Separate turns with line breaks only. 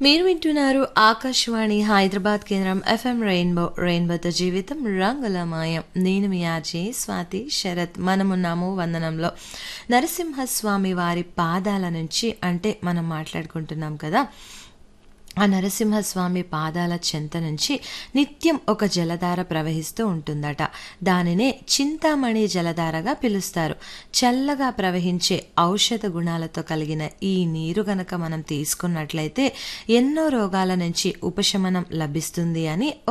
మీరు వింటున్నారు ఆకాశవాణి హైదరాబాద్ కేంద్రం ఎఫ్ఎం రెయిన్బో రెయిన్బోతో జీవితం రంగులమాయం నేను మీ ఆర్జే స్వాతి శరత్ మనమున్నాము వందనంలో నరసింహస్వామి వారి పాదాల నుంచి అంటే మనం మాట్లాడుకుంటున్నాం కదా ఆ నరసింహస్వామి పాదాల చెంత నుంచి నిత్యం ఒక జలధార ప్రవహిస్తూ ఉంటుందట దానినే చింతామణి జలధారగా పిలుస్తారు చల్లగా ప్రవహించే ఔషధ గుణాలతో కలిగిన ఈ నీరు గనక మనం తీసుకున్నట్లయితే ఎన్నో రోగాల నుంచి ఉపశమనం లభిస్తుంది అని